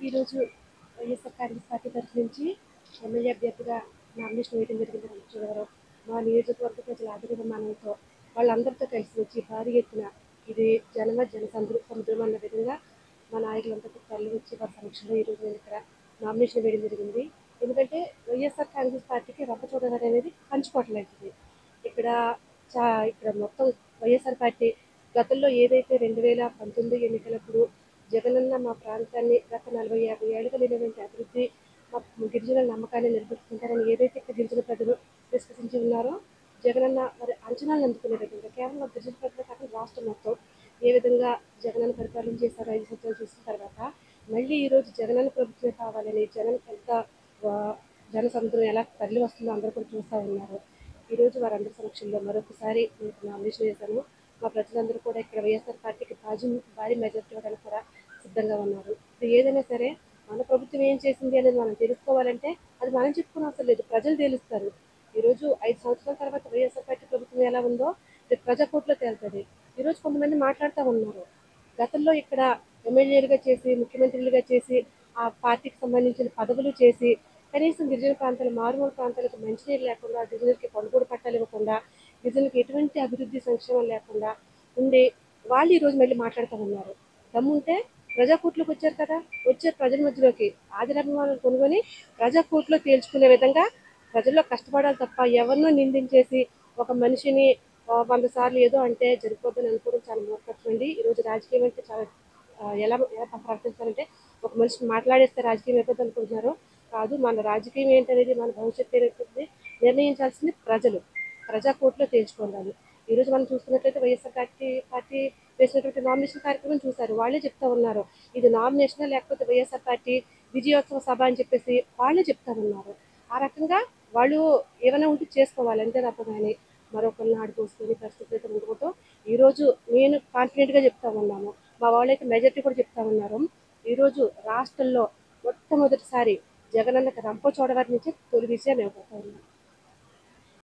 ఈరోజు వైఎస్ఆర్ కాంగ్రెస్ పార్టీ తరఫు నుంచి ఎమ్మెల్యే అభ్యర్థిగా నామినేషన్ వేయడం జరిగింది రంగచోడవరం మా నియోజకవర్గ ప్రజల ఆదరణమానంతో వాళ్ళందరితో కలిసి వచ్చి భారీ ఎత్తున ఇది జనమ జన సంద్రు సముద్రం అన్న విధంగా మా నాయకులందరితో తరలి వచ్చి వారి సమక్షంలో ఈరోజు నేను ఇక్కడ నామినేషన్ వేయడం జరిగింది ఎందుకంటే వైఎస్ఆర్ కాంగ్రెస్ పార్టీకి రంగచోడవరం అనేది పంచుకోవట్లేదు ఇక్కడ చా ఇక్కడ మొత్తం వైఎస్ఆర్ పార్టీ గతంలో ఏదైతే రెండు వేల పంతొమ్మిది ఎన్నికలప్పుడు జగనన్న మా ప్రాంతాన్ని గత నలభై యాభై ఏళ్ళుగా లేనటువంటి అభివృద్ధి మా గిరిజనుల నమ్మకాన్ని నిలబెట్టుకుంటారని ఏదైతే ఇక్కడ గిరిజన ప్రజలు విశ్వసించి ఉన్నారో జగనన్న మరి అంచనాలు అందుకునే విధంగా కేవలం గిరిజన ప్రజలు కాకుండా రాష్ట్రం మొత్తం ఏ విధంగా జగనన్న పరిపాలన చేశారో ఐదు సంవత్సరాలు చూసిన తర్వాత మళ్ళీ ఈరోజు జగనన్న ప్రభుత్వమే కావాలని జగన్ ఎంత ఆ, జన సముద్రం ఎలా తరలి వస్తుందో అందరూ కూడా చూస్తూ ఉన్నారు ఈరోజు వారందరి సమక్షంలో మరొకసారి నేను నామినేషన్ చేశాను మా ప్రజలందరూ కూడా ఇక్కడ వైఎస్ఆర్ పార్టీకి భారీ భారీ మెజార్టీ ఇవ్వడానికి కూడా సిద్ధంగా ఉన్నారు ఇప్పుడు ఏదైనా సరే మన ప్రభుత్వం ఏం చేసింది అనేది మనం తెలుసుకోవాలంటే అది మనం చెప్పుకునే అవసరం లేదు ప్రజలు తెలుస్తారు ఈరోజు ఐదు సంవత్సరాల తర్వాత వైఎస్ఆర్ పార్టీ ప్రభుత్వం ఎలా ఉందో రేపు ప్రజాకోర్టులో తేలుతుంది ఈరోజు కొంతమంది మాట్లాడుతూ ఉన్నారు గతంలో ఇక్కడ ఎమ్మెల్యేలుగా చేసి ముఖ్యమంత్రులుగా చేసి ఆ పార్టీకి సంబంధించిన పదవులు చేసి కనీసం గిరిజన ప్రాంతాలు మారుమూల ప్రాంతాలకు మంచినీరు లేకుండా గిరిజనులకి కొనుగోలు పట్టాలు ఇవ్వకుండా గిరిజనులకు ఎటువంటి అభివృద్ధి సంక్షేమం లేకుండా ఉండి వాళ్ళు ఈరోజు మళ్ళీ మాట్లాడుతూ ఉన్నారు దమ్ముంటే ప్రజాకూట్లోకి వచ్చారు కదా వచ్చే ప్రజల మధ్యలోకి ఆదిరాభిమానులు కొనుగొని ప్రజాకూట్లో తేల్చుకునే విధంగా ప్రజల్లో కష్టపడాలి తప్ప ఎవరినో నిందించేసి ఒక మనిషిని ఆ, వంద సార్లు ఏదో అంటే జరిగిపోద్దని అనుకోవడం చాలా మూర్ఖత్వం అండి ఈరోజు రాజకీయం అంటే చాలా ఆ, ఎలా ఎలా ప్రవర్తించాలంటే ఒక మనిషిని మాట్లాడేస్తే రాజకీయం అయిపోద్ది అనుకుంటున్నారు కాదు మన రాజకీయం ఏంటనేది మన భవిష్యత్తు ఏంటనేది నిర్ణయించాల్సింది ప్రజలు ప్రజా కోర్టులో తేల్చుకోవాలి ఈరోజు మనం చూస్తున్నట్లయితే వైఎస్ఆర్ పార్టీ పార్టీ వేసినటువంటి నామినేషన్ కార్యక్రమం చూశారు వాళ్ళే చెప్తా ఉన్నారు ఇది నామినేషన్ లేకపోతే వైఎస్ఆర్ పార్టీ విజయోత్సవ సభ అని చెప్పేసి వాళ్ళే చెప్తా ఉన్నారు ఆ రకంగా వాళ్ళు ఏమైనా ఉంటే చేసుకోవాలి అంతే తప్ప కానీ మరొకరిని ఆడిపోసుకొని పరిస్థితి అయితే ఉండకూడదు ఈరోజు నేను కాన్ఫిడెంట్గా చెప్తా ఉన్నాను మా వాళ్ళైతే మెజార్టీ కూడా చెప్తా ఉన్నారు ఈరోజు రాష్ట్రంలో మొట్టమొదటిసారి జగనన్నకి రంప చోడవారి నుంచి తొలి విజయం ఇవ్వబోతా ఉన్నాను